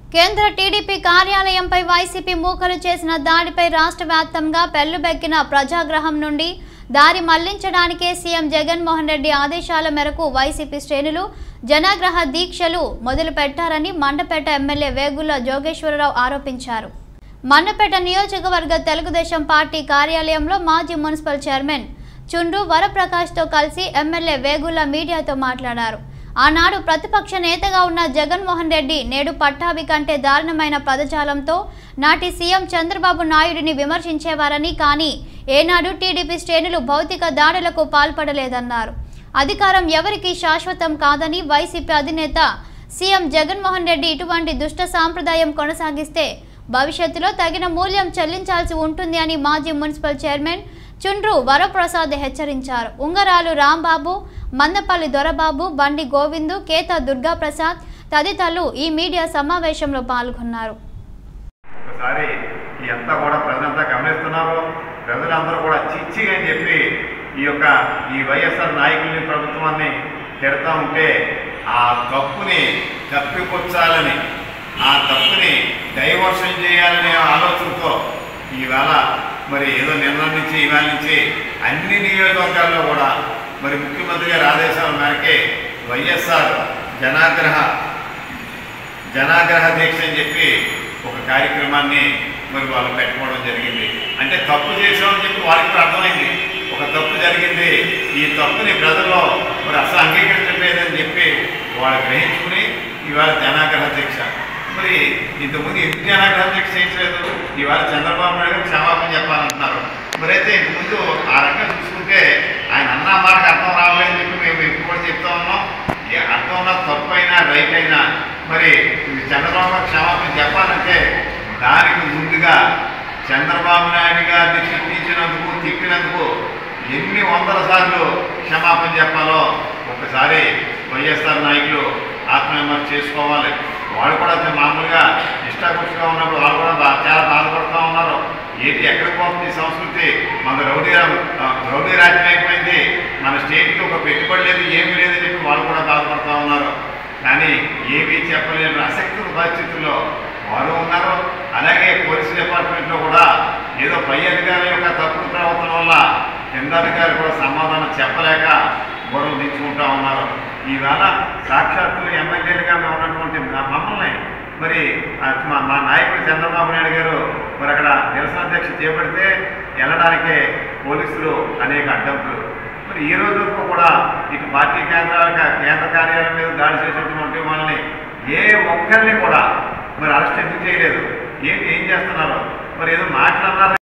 కేంద్ర TDP కార్యాలయంపై YCP మూకలు చేసిన దాడిపై రాష్ట్ర వ్యాప్తంగా పెళ్లుబెక్కిన ప్రజాగ్రహం నుండి దారి మళ్లించడానికే సీఎం జగన్మోహన్ రెడ్డి ఆదేశాల మేరకు వైసీపీ శ్రేణులు జనాగ్రహ దీక్షలు మొదలు పెట్టారని మండపేట ఎమ్మెల్యే వేగుల జోగేశ్వరరావు ఆరోపించారు మండపేట నియోజకవర్గ తెలుగుదేశం పార్టీ కార్యాలయంలో మాజీ మున్సిపల్ చైర్మన్ చుండ్రు వరప్రకాష్తో కలిసి ఎమ్మెల్యే వేగుల మీడియాతో మాట్లాడారు ఆనాడు ప్రతిపక్ష నేతగా ఉన్న జగన్మోహన్ రెడ్డి నేడు పట్టాభి కంటే దారుణమైన పదజాలంతో నాటి సీఎం చంద్రబాబు నాయుడిని విమర్శించేవారని కానీ ఏనాడు టీడీపీ శ్రేణులు భౌతిక దాడులకు పాల్పడలేదన్నారు అధికారం ఎవరికీ శాశ్వతం కాదని వైసీపీ అధినేత సీఎం జగన్మోహన్ రెడ్డి ఇటువంటి దుష్ట సాంప్రదాయం కొనసాగిస్తే భవిష్యత్తులో తగిన మూల్యం చెల్లించాల్సి ఉంటుంది అని మాజీ మున్సిపల్ చైర్మన్ చుండ్రు వరప్రసాద్ హెచ్చరించారు ఉంగరాలు రాంబాబు మందపల్లి దొరబాబు బండి గోవిందు కేత దుర్గాప్రసాద్ తదితరులు ఈ మీడియా సమావేశంలో పాల్గొన్నారు ఒకసారి ఈ అంతా కూడా ప్రజలంతా గమనిస్తున్నారు ప్రజలందరూ కూడా చిచ్చి అని చెప్పి ఈ యొక్క ఈ వైఎస్ఆర్ నాయకుల్ని ప్రభుత్వాన్ని తిడతా ఉంటే ఆ తప్పుని కప్పిపుచ్చాలని ఆ తప్పుని డైవర్షన్ చేయాలనే ఆలోచనతో ఈవేళ మరి ఏదో నిన్న నుంచి ఈవేళ నుంచి అన్ని నియోజకవర్గాల్లో కూడా మరి ముఖ్యమంత్రి గారి ఆదేశాల మేరకే వైఎస్ఆర్ జనాగ్రహ జనాగ్రహ దీక్ష అని చెప్పి ఒక కార్యక్రమాన్ని మరి వాళ్ళు పెట్టుకోవడం జరిగింది అంటే తప్పు చేసామని చెప్పి వాళ్ళకి కూడా అర్థమైంది ఒక తప్పు జరిగింది ఈ తప్పుని ప్రజల్లో మరి అసలు అంగీకరించలేదని చెప్పి వాళ్ళు గ్రహించుకుని ఇవాళ జనాగ్రహ దీక్ష మరి ఇంతకుముందు ఎందుకు జనాగ్రహ దీక్ష చేయట్లేదు ఇవాళ చంద్రబాబు నాయుడు గారు క్షమాపణ చెప్పాలంటున్నారు మరి అయితే ఇంతకుముందు ఆ రకంగా చూసుకుంటే ఆయన అన్న మాటకు అర్థం రావాలని చెప్పి మేము ఎక్కువ కూడా చెప్తా ఉన్నాం ఏ అర్థం ఉన్న తప్పు అయినా రైట్ అయినా మరి ఇది చంద్రబాబు గారు క్షమాపణ చెప్పాలంటే దానికి ముందుగా చంద్రబాబు నాయుడు గారిని తిట్టించినందుకు తిట్టినందుకు ఎన్ని వందల సార్లు క్షమాపణ చెప్పాలో ఒకసారి వైఎస్ఆర్ నాయకులు ఆత్మవిమర్శ చేసుకోవాలి వాళ్ళు కూడా మామూలుగా ఇష్టాపుష్టిగా ఉన్నప్పుడు వాళ్ళు కూడా బా- చాలా బాధపడుతూ ఉన్నారు ఏంటి ఎక్కడికి పోతుంది ఈ సంస్కృతి మన రౌడీ రా- ఆ, రౌడీ రాజ్యం అయిపోయింది మన స్టేట్కి ఒక పెట్టుబడి లేదు ఏమీ లేదని చెప్పి వాళ్ళు కూడా బాధపడుతూ ఉన్నారు కానీ ఏమీ చెప్పలేని అసక్తుల పరిస్థితుల్లో వారు ఉన్నారు అలాగే పోలీస్ డిపార్ట్మెంట్లో కూడా ఏదో పై అధికారుల యొక్క తప్పుడు ప్రవర్తన వల్ల కింద అధికారులు కూడా సమాధానం చెప్పలేక గొడవలు దించుకుంటా ఉన్నారు ఈవేళ సాక్షాత్తు ఎమ్మెల్యేలుగా మేము ఉన్నటువంటి మా- మమ్మల్ని మరి ఆ మా మా నాయకుడు చంద్రబాబు నాయుడు గారు మరి అక్కడ నిరసన దీక్ష చేపడితే వెళ్ళడానికే పోలీసులు అనేక అడ్డంకులు మరి ఈ రోజు వరకు కూడా ఇటు పార్టీ కేంద్రాల కేంద్ర కార్యాలయం మీద దాడి చేసేటువంటి వాళ్ళని ఏ ఒక్కరిని కూడా మరి అరెస్ట్ ఎందుకు చేయలేదు ఏంటి ఏం చేస్తున్నారు మరి ఏదో మాట్లాడినారు